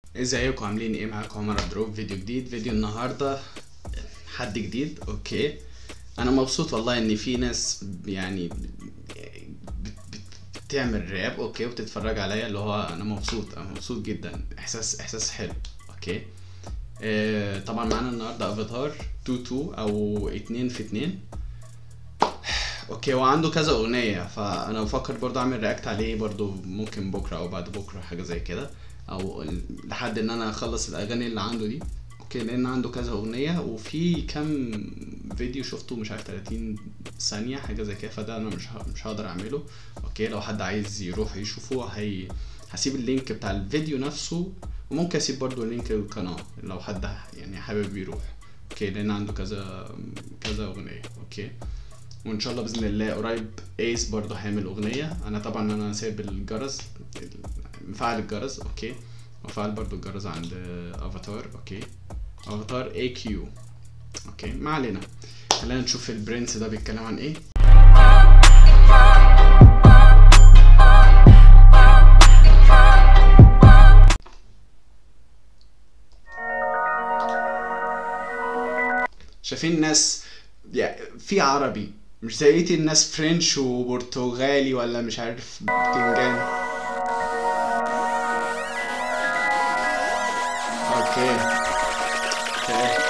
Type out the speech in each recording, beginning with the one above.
ازيكم عاملين ايه معاكم عمر عبد الرؤوف فيديو جديد فيديو النهارده حد جديد اوكي انا مبسوط والله ان في ناس يعني بت- بت- بتعمل راب اوكي وبتتفرج عليا اللي هو انا مبسوط انا مبسوط جدا احساس احساس حلو اوكي آه طبعا معانا النهارده افاتار 2 2 او 2 في 2 اوكي هو عنده كذا اغنيه فانا بفكر برضه اعمل رياكت عليه برضه ممكن بكره او بعد بكره حاجه زي كده او لحد ان انا اخلص الاغاني اللي عنده دي اوكي لان عنده كذا اغنيه وفي كام فيديو شفته مش عارف 30 ثانيه حاجه زي كده فده انا مش ه- مش هقدر اعمله اوكي لو حد عايز يروح يشوفه هي هسيب اللينك بتاع الفيديو نفسه وممكن اسيب برضو لينك القناه لو حد يعني حابب يروح اوكي لان عنده كذا كذا اغنيه اوكي وان شاء الله باذن الله قريب ايس برضه هيعمل اغنيه انا طبعا انا سايب الجرس مفعل الجرس اوكي وفعل برضه الجرس عند افاتار اوكي افاتار اي كيو اوكي ما علينا خلينا نشوف البرنس ده بيتكلم عن ايه شايفين الناس يعني في عربي مش زي الناس فرنش وبرتغالي ولا مش عارف بتنجان اوكي اوكي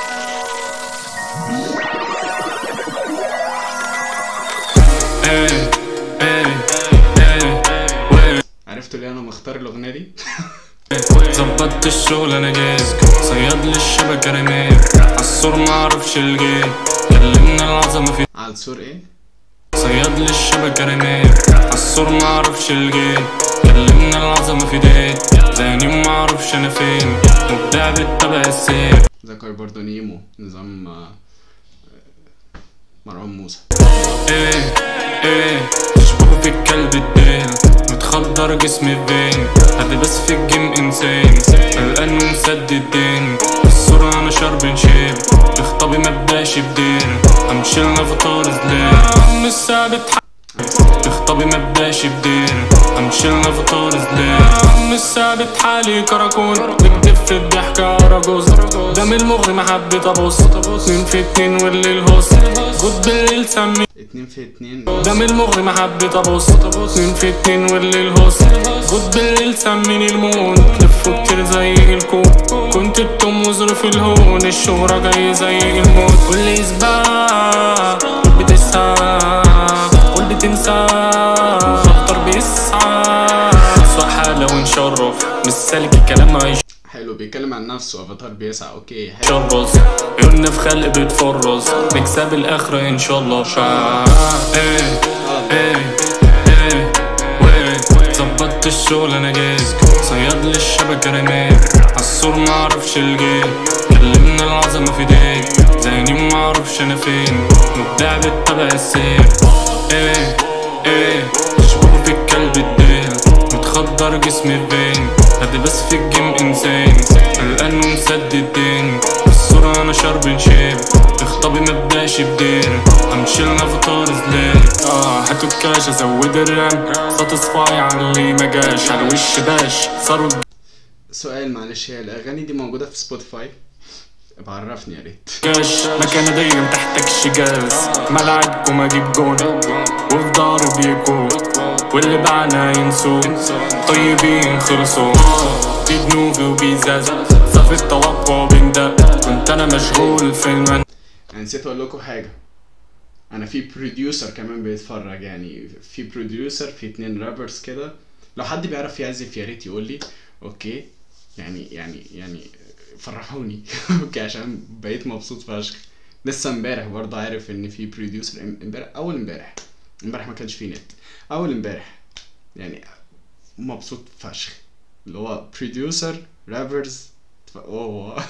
ايه ايه ايه وين عرفتوا ليه انا مختار الاغنيه دي ظبطت الشغل انا جاهز صياد للشبكة رميت عالسور معرفش الجيل كلمنا العظمة في على السور ايه صياد للشبكة رميت عالسور معرفش الجيل كلمنا العظمة في ديت زاني ومعرفش انا فين مبدع بالتبع السير ذكر برضو نيمو نظام آه، مروان موسى ايه ايه تشبه في الكلب الدين متخدر جسمي بين هدي بس في الجيم انسان قلقان ومسدد الدين الصورة انا شرب شيب بخطبي مبداش بدين امشيلنا في طارز ليه مش ثابت بخطبي مبداش بدين امشيلنا في طارز ليه مش ثابت حالي كراكون بكتب في الضحكة اراجوز دم المغري ما حبيت ابص اتنين في اتنين والليل هوس جود بالليل سمي اتنين في اتنين دم المغري ما حبيت ابص اتنين في اتنين والليل هوس جود بالليل سميني المون لفوا كتير زي الكون كنت التوم وظروف الهون الشهرة جاي زي الموت واللي يسبق بتسعى قول بتنسى اختار بيسعى اسوأ حالة ونشرف مش سالك الكلام عايش حلو بيتكلم عن نفسه افاتار بيسعى اوكي حلو شربص عيوننا في خلق بتفرز نكسب الاخرة ان شاء الله شا ايه ايه ايه ويه ظبطت الشغل انا جاهز صياد للشبكة رميت عالسور معرفش الجيل كلمنا العظمة في ديك زاني ومعرفش انا فين مبدع بالتبع السير ايه ايه تشبه في الكلب الديل متخدر جسمي بين هدي بس في الجيم انسان قلقان ومسدد الدين الصورة انا شرب شيب اخطبي مبداش بدين امشيلنا في طارز ليل اه هاتوا الكاش ازود الرام ساتسفاي عن اللي ما جاش على الوش باش صاروا سؤال معلش هي الاغاني دي موجوده في سبوتيفاي بعرفني يا ريت كاش مكان داير محتاجش جاز ملعبكم اجيب جون وفي ضهر بيكون واللي بعنا ينسوا طيبين خلصوا بيبنوفي وبيزاز صف التوقع بندق كنت انا مشغول في المن انا نسيت اقول لكم حاجه انا في بروديوسر كمان بيتفرج يعني في بروديوسر في اتنين رابرز كده لو حد بيعرف يعزف يا ريت يقول لي اوكي يعني يعني يعني فرحوني اوكي عشان بقيت مبسوط فشخ لسه امبارح برضه عارف ان في بروديوسر امبارح اول امبارح امبارح ما كانش في نت اول امبارح يعني مبسوط فشخ اللي هو بروديوسر رابرز اوه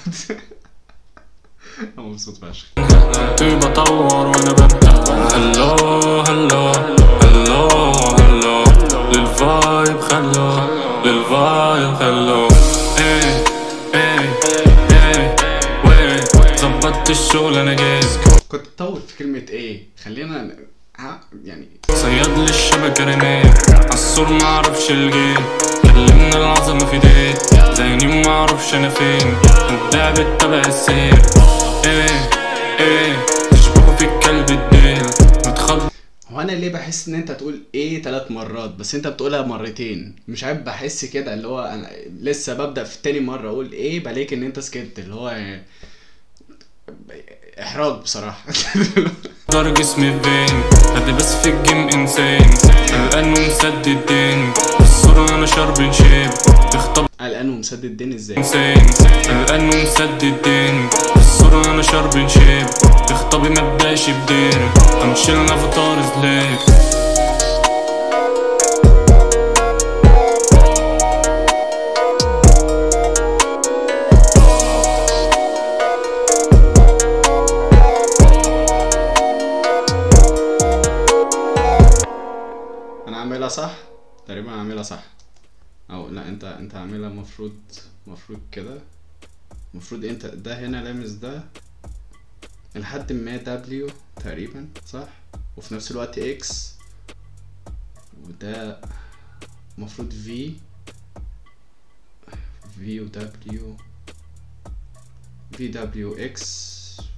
انا مبسوط فشخ بطور وانا ببدأ هلو هلو هلو هلو للفايب خلو للفايب خلو ايه ايه ايه ويه ظبطت الشغل انا جاهز كنت تطول في كلمة ايه خلينا ها يعني صياد للشبكة رميت عالسور معرفش الجيل كلمنا العظمة في ديت زيني معرفش انا فين مبدع بالتبع السير ايه ايه تشبهوا في الكلب الديل متخبي هو انا ليه بحس ان انت تقول ايه ثلاث مرات بس انت بتقولها مرتين مش عارف بحس كده اللي هو انا لسه ببدا في تاني مره اقول ايه بلاقي ان انت سكت اللي هو يعني احراج بصراحه دار جسمي فين هدي بس في الجيم انسان الان ومسدد دين الصورة انا شرب شيب تخطب قلقان ومسدد دين ازاي انسان الان ومسدد دين الصورة انا شرب شيب تخطبي ما تبقاش بدين امشيلنا في طار زليك انا عاملها صح تقريبا عاملها صح او لا انت انت عاملها مفروض مفروض كده مفروض انت ده هنا لامس ده لحد ما دبليو تقريبا صح وفي نفس الوقت اكس وده مفروض في في و دبليو في دبليو اكس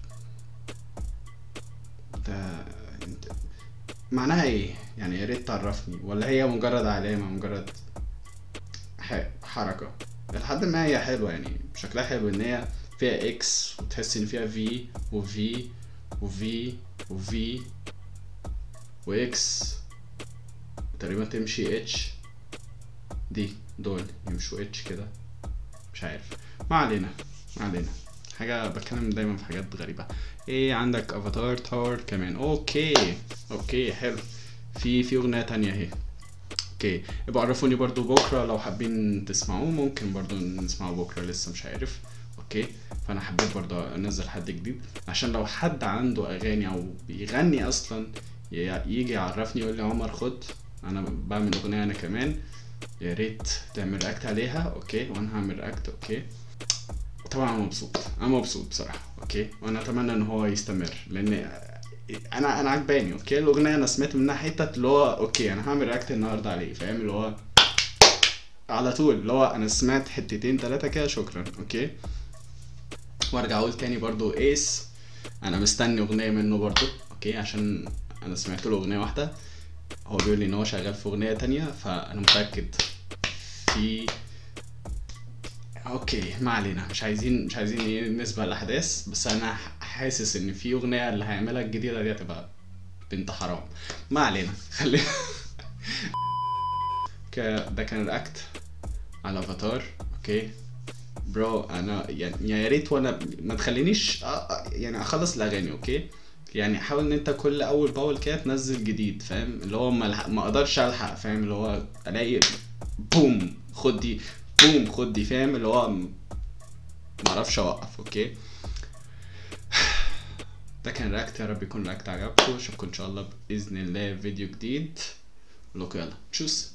ده انت معناها ايه يعني يا ريت تعرفني ولا هي مجرد علامة مجرد ح- حركة لحد ما هي حلوة يعني شكلها حلو ان هي فيها اكس وتحس ان فيها في وفي وفي وفي واكس تقريبا تمشي اتش دي دول يمشوا اتش كده مش عارف ما علينا ما علينا حاجة بتكلم دايما في حاجات غريبة ايه عندك افاتار تاور كمان اوكي اوكي حلو في في اغنية تانية اهي اوكي يبقى عرفوني برضو بكرة لو حابين تسمعوه ممكن برضو نسمعه بكرة لسه مش عارف اوكي فانا حبيت برضو انزل حد جديد عشان لو حد عنده اغاني او بيغني اصلا ي- يجي يعرفني يقول لي عمر خد انا بعمل اغنية انا كمان يا ريت تعمل رياكت عليها اوكي وانا هعمل رياكت اوكي طبعا انا مبسوط انا مبسوط بصراحه اوكي وانا اتمنى ان هو يستمر لان انا انا عجباني اوكي الاغنيه انا سمعت منها حته اللي هو اوكي انا هعمل رياكت النهارده عليه فاهم اللي هو على طول اللي هو انا سمعت حتتين تلاتة كده شكرا اوكي وارجع اقول تاني برضو ايس انا مستني اغنيه منه برضو اوكي عشان انا سمعت له اغنيه واحده هو بيقول لي ان هو شغال في اغنيه تانية فانا متاكد في اوكي ما علينا مش عايزين مش عايزين ايه نسبة الاحداث بس انا حاسس ان في اغنية اللي هيعملها الجديدة دي هتبقى بنت حرام ما علينا خلينا ك- ده كان رياكت على افاتار اوكي برو انا يعني يا ريت وانا ما تخلينيش أ- أ- يعني اخلص الاغاني اوكي يعني حاول ان انت كل اول باول كده تنزل جديد فاهم اللي هو ما الحق- ما اقدرش الحق فاهم اللي هو الاقي بوم خد دي بوم خد دي فاهم اللي هو م- معرفش اوقف اوكي ده كان رياكت يا رب يكون رياكت عجبكم اشوفكم ان شاء الله باذن الله في فيديو جديد لكم يلا تشوس